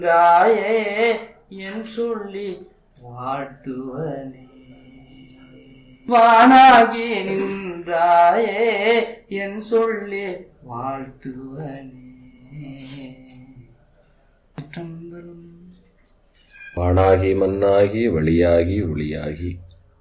ராயே என் சொல்லி வாழ்த்துவனே வானாகி நின்றாயே என் சொல்லி வாழ்த்துவனே சிற்றம்பலம். வானாகி மண்ணாகி வழியாகி ஒளியாகி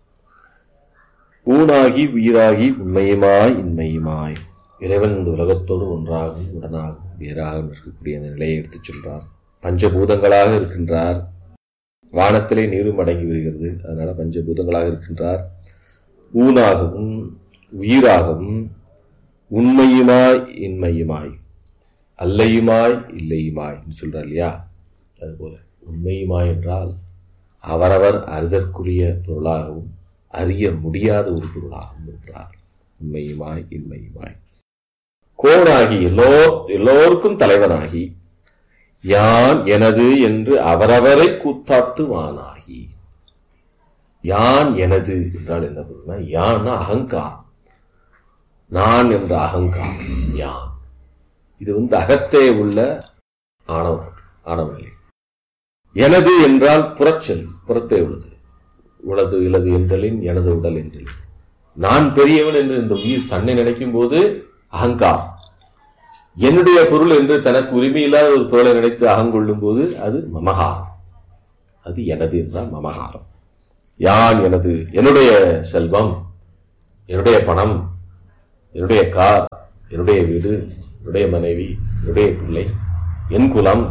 ஊனாகி உயிராகி உண்மையுமாய் இன்மையுமாய் இறைவன் இந்த உலகத்தோடு ஒன்றாகவும் உடனாகவும் வேறாகவும் இருக்கக்கூடிய அந்த நிலையை எடுத்துச் சொல்றார் பஞ்சபூதங்களாக இருக்கின்றார் வானத்திலே நீரும் அடங்கி வருகிறது அதனால பஞ்சபூதங்களாக இருக்கின்றார் ஊனாகவும் உயிராகவும் உண்மையுமாய் இன்மையுமாய் அல்லையுமாய் இல்லையுமாய் என்று சொல்றார் இல்லையா அதுபோல உண்மையுமாய் என்றால் அவரவர் அறிதற்குரிய பொருளாகவும் அறிய முடியாத ஒரு பொருளாகவும் இருக்கிறார் உண்மையுமாய் இன்மையுமாய் கோனாகி எல்லோ எல்லோருக்கும் தலைவனாகி யான் எனது என்று அவரவரை கூத்தாட்டுவானாகி யான் எனது என்றால் என்ன பொருள்னா யான்னா அகங்காரம் நான் என்ற அகங்காரம் யான் இது வந்து அகத்தே உள்ள ஆணவம் ஆணவநிலை எனது என்றால் புறச்சொல் புறத்தே உள்ளது உளது இலது என்றலின் எனது உடல் என்றலின் நான் பெரியவன் என்று இந்த உயிர் தன்னை நினைக்கும் போது அகங்காரம் என்னுடைய பொருள் என்று தனக்கு உரிமை இல்லாத ஒரு பொருளை நினைத்து அகங்கொள்ளும் போது அது மமகாரம் அது எனது என்றால் மமகாரம் யான் எனது என்னுடைய செல்வம் என்னுடைய பணம் என்னுடைய கார் என்னுடைய வீடு என்னுடைய மனைவி என்னுடைய பிள்ளை என் குலம்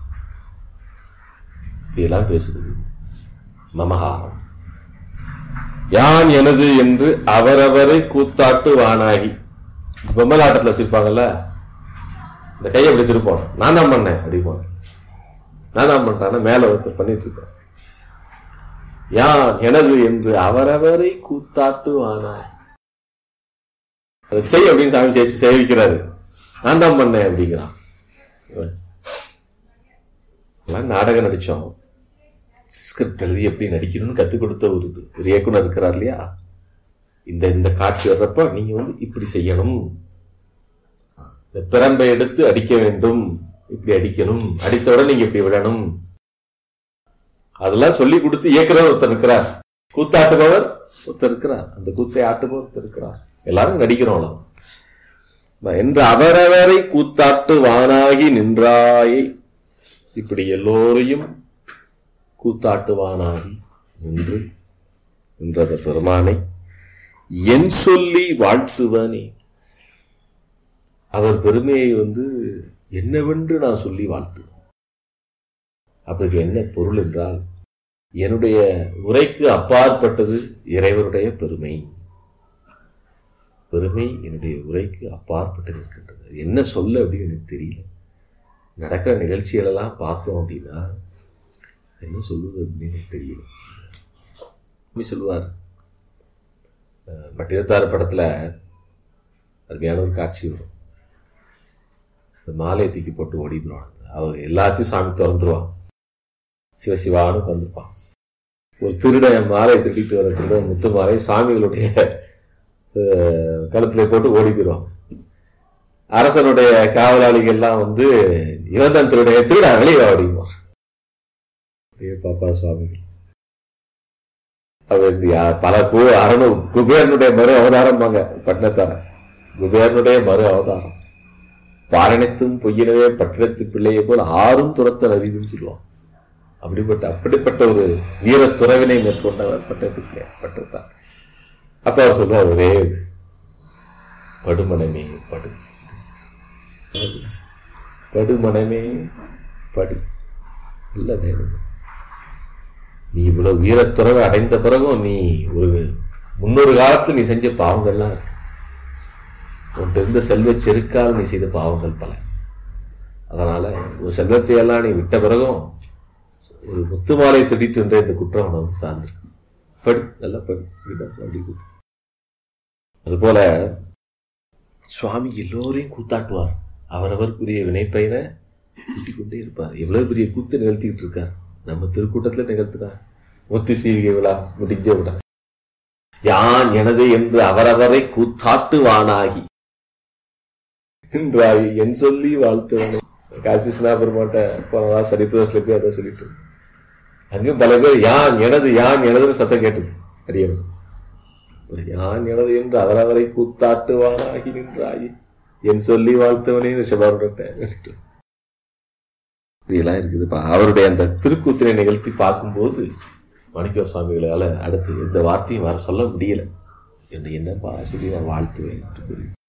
இதெல்லாம் பேசுகிறது மமகாரம் யான் எனது என்று அவரவரை கூத்தாட்டு வானாகி பொம்மலாட்டத்தில் வச்சிருப்பாங்கல்ல இந்த கையை அப்படி திருப்போம் நான் தான் பண்ணேன் அப்படி போனேன் நான் தான் பண்றேன் மேல ஒருத்தர் பண்ணிட்டு இருப்பார் யான் எனது என்று அவரவரை கூத்தாட்டு வானாகி அதை செய் அப்படின்னு சாமி சேசி சேவிக்கிறாரு நான் தான் பண்ணேன் அப்படிங்கிறான் இவன். எல்லாம் நாடகம் நடிச்சோம் ஸ்கிரிப்ட் எழுதி எப்படி நடிக்கணும்னு கத்துக் கொடுத்த ஒரு இது ஒரு இயக்குனர் இருக்கிறார் இல்லையா இந்த இந்த காட்சி வர்றப்ப நீங்க வந்து இப்படி செய்யணும் இந்த பிரம்பை எடுத்து அடிக்க வேண்டும் இப்படி அடிக்கணும் அடித்தவுடன் நீங்க இப்படி விடணும் அதெல்லாம் சொல்லி கொடுத்து இயக்குனர் ஒருத்தர் இருக்கிறார் கூத்தாட்டுபவர் ஒருத்தர் இருக்கிறார் அந்த கூத்தை ஆட்டுபவர் ஒருத்தர் இருக்கிறார் எல்லாரும் நடிக்கிறோம் அவ்வளவு. என்று அவரவரை கூத்தாட்டு வானாகி நின்றாயே இப்படி எல்லோரையும் கூத்தாட்டுவானாகி நின்று நின்றத பெருமானை என் சொல்லி வாழ்த்துவனே அவர் பெருமையை வந்து என்னவென்று நான் சொல்லி வாழ்த்துவேன் அப்படி என்ன பொருள் என்றால் என்னுடைய உரைக்கு அப்பாற்பட்டது இறைவனுடைய பெருமை பெருமை என்னுடைய உரைக்கு அப்பாற்பட்டு நிற்கின்றது அது என்ன சொல்ல அப்படின்னு எனக்கு தெரியல நடக்கிற நிகழ்ச்சிகளெல்லாம் பார்த்தோம் அப்படின்னா என்ன சொல்லுவது அப்படின்னு எனக்கு தெரியல உண்மை சொல்லுவார் அஹ் பட்டினத்தார் படத்துல அருமையான ஒரு காட்சி வரும் இந்த மாலையை தூக்கி போட்டு ஓடிடுவான் அவ எல்லாத்தையும் சாமி திறந்துருவான் சிவசிவான்னு வந்திருப்பான் ஒரு திருடன் மாலையை திருடிட்டு வர திருடன் முத்து மாலை சாமிகளுடைய அஹ், கழுத்துல போட்டு ஓடி போயிடுவான் அரசனுடைய காவலாளிகள் எல்லாம் வந்து இவன் தான் திருடைய திருடா வெளியே அப்படிங்குவான் அப்படியே பாப்பா சுவாமிகள் அவர் யா- பல கு அறநூறு குபேரனுடைய மறு அவதாரம் வாங்க பட்டினத்தாரன் குபேரனுடைய மறு அவதாரம் பாரணித்தும் பொய்யினவே பட்டினத்து பிள்ளையை போல் ஆறும் துரத்தல் அறிதுன்னு சொல்லுவான் அப்படிப்பட்ட அப்படிப்பட்ட ஒரு வீர துறவினை மேற்கொண்டவர் பட்டத்து பிள்ளையார் பட்டத்தான் அப்ப அவர் சொல்லுவார் ஒரே இது படுமனமே படு படுமனமே படு இல்ல வேணும் நீ இவ்வளவு வீரத்துறவை அடைந்த பிறகும் நீ ஒரு முன்னொரு காலத்துல நீ செஞ்ச பாவங்கள்லாம் இருக்கு உன்கிட்ட இருந்த செல்வ செருக்கால் நீ செய்த பாவங்கள் பல அதனால ஒரு செல்வத்தை எல்லாம் நீ விட்ட பிறகும் ஒரு முத்து மாலை திட்டிட்டு இருந்த இந்த குற்றம் உன்னை வந்து சார்ந்திருக்கு படு நல்லா படு இப்படிதான் அப்படி கூடு. அதுபோல சுவாமி எல்லோரையும் கூத்தாட்டுவார் அவரவருக்குரிய வினைப்பயனை கூட்டிக் கொண்டே இருப்பார் எவ்வளவு பெரிய கூத்து நிகழ்த்திக்கிட்டு இருக்கார் நம்ம திருக்கூட்டத்துல நிகழ்த்தினார் முத்து சீவிகை விழா முடிஞ்ச விழா யான் எனது என்று அவரவரை கூத்தாட்டுவானாகி என்றாய் என் சொல்லி வாழ்த்துவனை காசி விஸ்வநாத பெருமாட்ட போனதா சரிப்பிரஸ்ல போய் அதை சொல்லிட்டு அங்கேயும் பல பேர் யான் எனது யான் எனதுன்னு சத்தம் கேட்டது அடியனும் ஒரு யான் எனது என்று அவரவரை கூத்தாட்டுவானாகி நின்றாயி என் சொல்லி வாழ்த்தவனே ரிஷபாருடன் இப்படியெல்லாம் இருக்குதுப்பா அவருடைய அந்த திருக்கூத்திரை நிகழ்த்தி பார்க்கும்போது மாணிக்க சுவாமிகளால அடுத்து எந்த வார்த்தையும் வர சொல்ல முடியல என்று என்னப்பா சொல்லி நான் வாழ்த்துவேன் என்று கூறி